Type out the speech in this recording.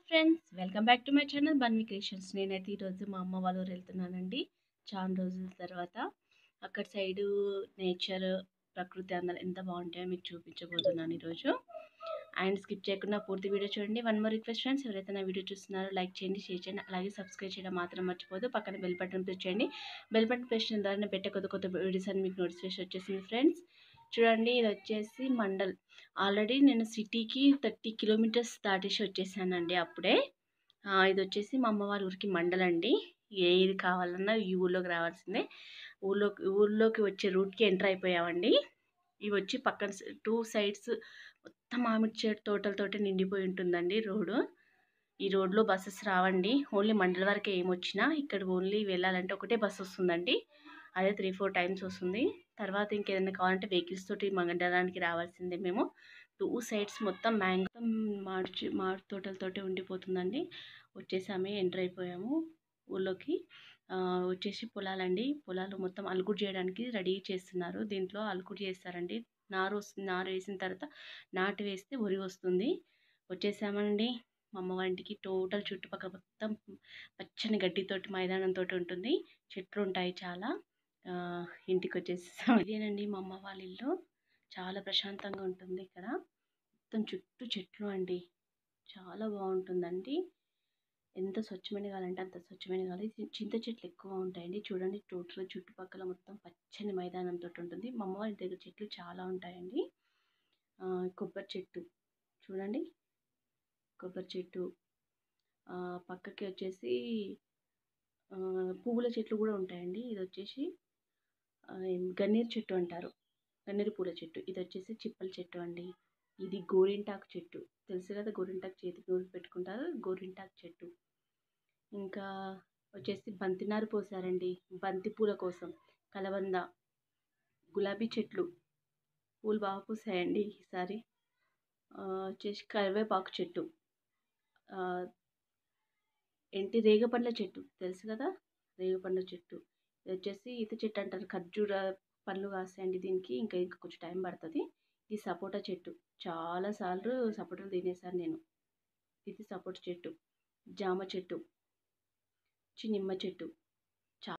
friends welcome back to my channel Banvi creations నేనైతే ఈరోజు మా అమ్మ వాళ్ళ ఊరు వెళ్తున్నానండి చాలా రోజుల తర్వాత అక్కడ సైడు నేచర్ ప్రకృతి అందాలు ఎంత బాగుంటాయో మీకు చూపించబోతున్నాను ఈరోజు అండ్ స్కిప్ చేయకుండా పూర్తి వీడియో చూడండి వన్ మోర్ రిక్వెస్ట్ ఫ్రెండ్స్ ఎవరైతే నా వీడియో చూస్తున్నారో లైక్ చేయండి షేర్ చేయండి అలాగే సబ్స్క్రైబ్ చేయడం మాత్రం మర్చిపోదు పక్కన బెల్ బటన్ ప్రెస్ చేయండి బెల్ బటన్ ప్రెస్ చేయడం ద్వారా నేను పెట్టే కొత్త కొత్త వీడియోస్ అని మీకు నోటిఫికేషన్ వచ్చేసింది ఫ్రెండ్స్ చూడండి ఇది వచ్చేసి మండల్ ఆల్రెడీ నేను సిటీకి థర్టీ కిలోమీటర్స్ దాటేసి వచ్చేసానండి అప్పుడే ఆ, ఇది వచ్చేసి మా అమ్మ వాళ్ళ ఊరికి మండల్ అండి ఏది కావాలన్నా ఈ ఊళ్ళోకి రావాల్సిందే ఊళ్ళోకి ఊళ్ళోకి వచ్చే రూట్కి ఎంటర్ అయిపోయామండి ఇవి వచ్చి పక్కన టూ సైడ్స్ మొత్తం మామిడి చెట్టు తోటలతోటి నిండిపోయి ఉంటుందండి రోడ్డు ఈ రోడ్లో బస్సెస్ రావండి ఓన్లీ మండల వరకే ఏమొచ్చినా ఇక్కడ ఓన్లీ వెళ్ళాలంటే ఒకటే బస్సు వస్తుందండి అదే త్రీ ఫోర్ టైమ్స్ వస్తుంది తర్వాత ఇంకేదైనా కావాలంటే వెహికల్స్ తోటి మండలానికి రావాల్సిందే మేము టూ సైడ్స్ మొత్తం మ్యాంగో మామిడి చె- మామిడి తోటలతోటి ఉండిపోతుందండి వచ్చేసామే ఎంటర్ అయిపోయాము ఊళ్ళోకి ఆ, వచ్చేసి పొలాలండి పొలాలు మొత్తం అలుకుడు చేయడానికి రెడీ చేస్తున్నారు దీంట్లో అలుకుడు చేస్తారండి నారు వస్తుంది నారు వేసిన తర్వాత నాటు వేస్తే వరి వస్తుంది వచ్చేసామండి మా అమ్మ వంటికి టోటల్ చుట్టుపక్కల మొత్తం పచ్చని గడ్డితోటి మైదానంతో ఉంటుంది చెట్లు ఉంటాయి చాలా ఆ, ఇంటికి వచ్చేసాం ఇదేనండి మా అమ్మ వాళ్ళ ఇల్లు చాలా ప్రశాంతంగా ఉంటుంది ఇక్కడ మొత్తం చుట్టూ చెట్లు అండి చాలా బాగుంటుందండి ఎంత స్వచ్ఛమైన గాలి అంటే అంత స్వచ్ఛమైన గాలి చి- చింత చెట్లు ఎక్కువ ఉంటాయండి చూడండి టోటల్ చుట్టుపక్కల మొత్తం పచ్చని మైదానంతో ఉంటుంది మా అమ్మ వాళ్ళ దగ్గర చెట్లు చాలా ఉంటాయండి ఆ, కొబ్బరి చెట్టు చూడండి కొబ్బరి చెట్టు ఆ, పక్కకి వచ్చేసి ఆ, పువ్వుల చెట్లు కూడా ఉంటాయండి ఇది వచ్చేసి ఆ, ఏం- గన్నేరు చెట్టు అంటారు గన్నేరు పూల చెట్టు ఇది వచ్చేసి చిప్పల చెట్టు అండి ఇది గోరింటాకు చెట్టు తెలుసు కదా గోరింటాకు చేతికి నూనె పెట్టుకుంటారు గోరింటాకు చెట్టు ఇంకా వచ్చేసి బంతినారు పోసారండి బంతి పూల కోసం కలబంద గులాబీ చెట్లు పూలు బాగా పూసాయండి ఈసారి ఆ, వచ్చేసి కరివేపాకు చెట్టు ఆ, ఏంటి రేగపండ్ల చెట్టు తెలుసు కదా రేగపండ్ల చెట్టు ఇది వచ్చేసి ఈత చెట్టు అంటారు ఖర్జూర పండ్లు కాస్తాయండి దీనికి ఇంకా ఇంకా కొంచెం టైం పడుతుంది ఇది సపోటా చెట్టు చాలాసార్లు సపోటాలు తినేసాను నేను ఇది సపోటా చెట్టు జామ చెట్టు చి నిమ్మ చెట్టు